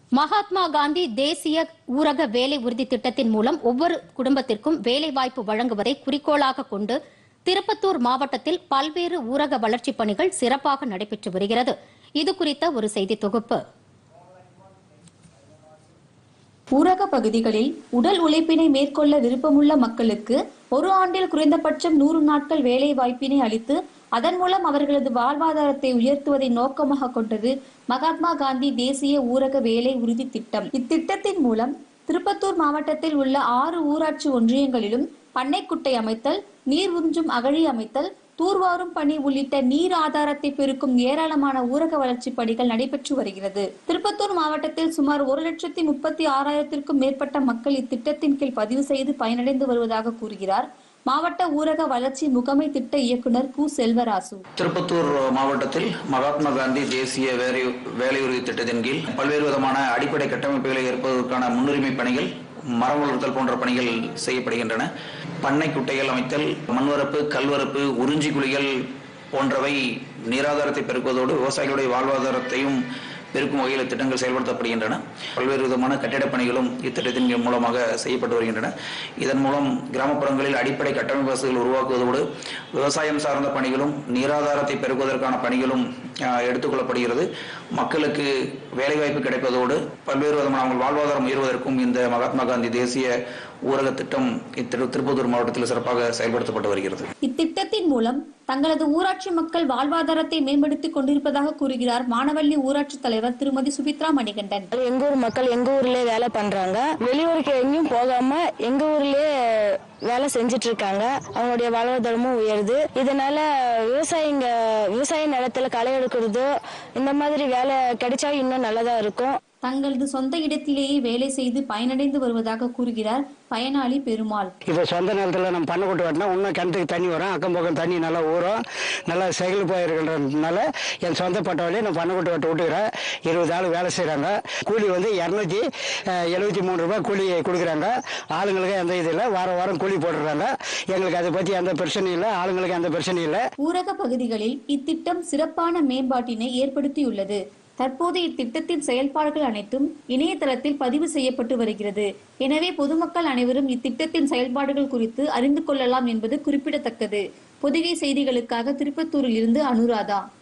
மகாத்மா காந்தி தேசிய ஊரக வேலை உறுதி திட்டத்தின் மூலம் ஒவ்வொரு குடும்பத்திற்கும் வேலைவாய்ப்பு வழங்குவதை குறிக்கோளாக கொண்டு திருப்பத்தூர் மாவட்டத்தில் பல்வேறு ஊரக வளர்ச்சிப் பணிகள் சிறப்பாக நடைபெற்று வருகிறது இது குறித்த ஒரு செய்தி தொகுப்பு ஊரக பகுதிகளில் உடல் உழைப்பினை மேற்கொள்ள விருப்பமுள்ள மக்களுக்கு ஒரு ஆண்டில் குறைந்தபட்சம் நூறு நாட்கள் வேலை வாய்ப்பினை அளித்து அதன் மூலம் அவர்களது வாழ்வாதாரத்தை உயர்த்துவதை நோக்கமாக கொண்டது மகாத்மா காந்தி தேசிய ஊரக வேலை உறுதி திட்டம் இத்திட்டத்தின் மூலம் திருப்பத்தூர் மாவட்டத்தில் உள்ள ஆறு ஊராட்சி ஒன்றியங்களிலும் பண்ணைக்குட்டை அமைத்தல் நீர் உறிஞ்சும் அகழி அமைத்தல் தூர்வாரும் பணி உள்ளிட்ட நீர் ஆதாரத்தை பெருக்கும் ஏராளமான ஊரக வளர்ச்சி பணிகள் நடைபெற்று வருகிறது திருப்பத்தூர் மாவட்டத்தில் சுமார் ஒரு லட்சத்தி முப்பத்தி ஆறாயிரத்திற்கும் மேற்பட்ட மக்கள் இத்திட்டத்தின் கீழ் பதிவு செய்து பயனடைந்து வருவதாக கூறுகிறார் மாவட்ட ஊரக வளர்ச்சி முகமை திட்ட இயக்குனர் கு செல்வராசு திருப்பத்தூர் மாவட்டத்தில் மகாத்மா காந்தி தேசிய வேலை வேலை உறுதி திட்டத்தின் கீழ் பல்வேறு விதமான அடிப்படை கட்டமைப்புகளை ஏற்பதற்கான முன்னுரிமை பணிகள் மரம் வளர்த்தல் போன்ற பணிகள் செய்யப்படுகின்றன பண்ணை குட்டைகள் அமைத்தல் மண்வரப்பு கல்வரப்பு உறிஞ்சி குழிகள் போன்றவை நீராதாரத்தை பெருக்குவதோடு விவசாயிகளுடைய வாழ்வாதாரத்தையும் பெருக்கும் வகையில் திட்டங்கள் செயல்படுத்தப்படுகின்றன பல்வேறு விதமான கட்டிடப் பணிகளும் இத்திட்டத்தின் மூலமாக செய்யப்பட்டு வருகின்றன இதன் மூலம் கிராமப்புறங்களில் அடிப்படை கட்டமைப்பு வசதிகள் உருவாக்குவதோடு விவசாயம் சார்ந்த பணிகளும் நீராதாரத்தை பெருக்குவதற்கான பணிகளும் ஆஹ், எடுத்துக்கொள்ளப்படுகிறது மக்களுக்கு வேலைவாய்ப்பு கிடைப்பதோடு பல்வேறு விதமான அவங்க வாழ்வாதாரம் உயர்வதற்கும் இந்த மகாத்மா காந்தி தேசிய ஊரக திட்டம் இத்திரு திருப்பத்தூர் மாவட்டத்தில் சிறப்பாக செயல்படுத்தப்பட்டு வருகிறது இத்திட்டத்தின் மூலம் தங்களது ஊராட்சி மக்கள் வாழ்வாதாரத்தை மேம்படுத்திக் கொண்டிருப்பதாக கூறுகிறார் மானவள்ளி ஊராட்சி தலைவர் திருமதி சுபித்ரா மணிகண்டன் எங்க ஊர் மக்கள் எங்க ஊர்லயே வேலை பண்றாங்க வெளியூருக்கு எங்கேயும் போகாம எங்க ஊர்லயே வேலை செஞ்சுட்டு இருக்காங்க அவங்களுடைய வாழ்வாதாரமும் உயருது இதனால விவசாயிங்க விவசாய நிலத்துல களை எடுக்கிறதோ இந்த மாதிரி வேலை கிடைச்சா இன்னும் நல்லதா இருக்கும் தங்களது சொந்த இடத்திலேயே வேலை செய்து பயனடைந்து வருவதாக கூறுகிறார் பயனாளி பெருமாள் இப்போ சொந்த நிலத்தில் நம்ம பண்ணை கொட்டு வெட்டினா இன்னும் கிணத்துக்கு தண்ணி வரும் அக்கம் பக்கம் தண்ணி நல்லா ஊறும் நல்லா செகல் போயிருக்கின்றதுனால என் சொந்த பட்டவழியை நான் பண்ணை கொட்டு வெட்ட விட்டுக்கிறேன் இருபது ஆள் வேலை செய்கிறாங்க கூலி வந்து இரநூத்தி எழுபத்தி மூணு ரூபாய் கூலி கொடுக்குறாங்க ஆளுங்களுக்கு எந்த இது இல்லை வாரம் வாரம் கூலி போட்டுடுறாங்க எங்களுக்கு அதை பற்றி எந்த பிரச்சனையும் இல்லை ஆளுங்களுக்கு எந்த பிரச்சனையும் இல்லை ஊரக பகுதிகளில் இத்திட்டம் சிறப்பான மேம்பாட்டினை ஏற்படுத்தியுள்ளது தற்போது இத்திட்டத்தின் செயல்பாடுகள் அனைத்தும் இணையதளத்தில் பதிவு செய்யப்பட்டு வருகிறது எனவே பொதுமக்கள் அனைவரும் இத்திட்டத்தின் செயல்பாடுகள் குறித்து அறிந்து கொள்ளலாம் என்பது குறிப்பிடத்தக்கது பொதிகை செய்திகளுக்காக திருப்பத்தூரில் இருந்து அனுராதா